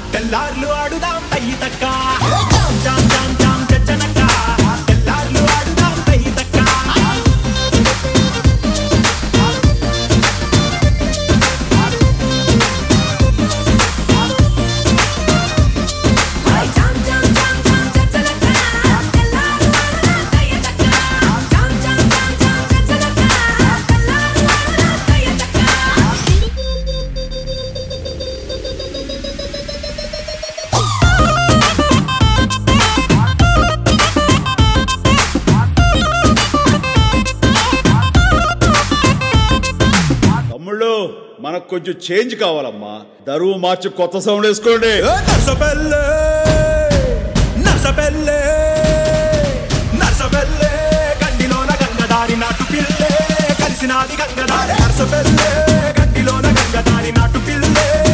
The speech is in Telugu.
తెల్లార్లు ఆడుదాం తయ్యి తక్క జామ్ జామ్ జామ్ జామ్ చచ్చనక్క తెల్లార్లు ఆడుదాం తయ్యి తక్క జామ్ జామ్ జామ్ జామ్ చచ్చలక తెల్లారు వాడరా తయ్యతక్క జామ్ జామ్ జామ్ జామ్ చచ్చలక తెల్లారు వాడరా తయ్యతక్క తమ్ముళ్ళు మనకు కొంచెం చేంజ్ కావాలమ్మా దరువు మార్చి కొత్త సౌండ్ వేసుకోండి నర్సబెల్లే నర్సబెల్లే నర్సబెల్లే గండిలోన గంగదారి నాటు పిల్లే కలిసినాది గంగదారి నర్సబెల్లే గండిలోన గంగదారి నాటు పిల్లే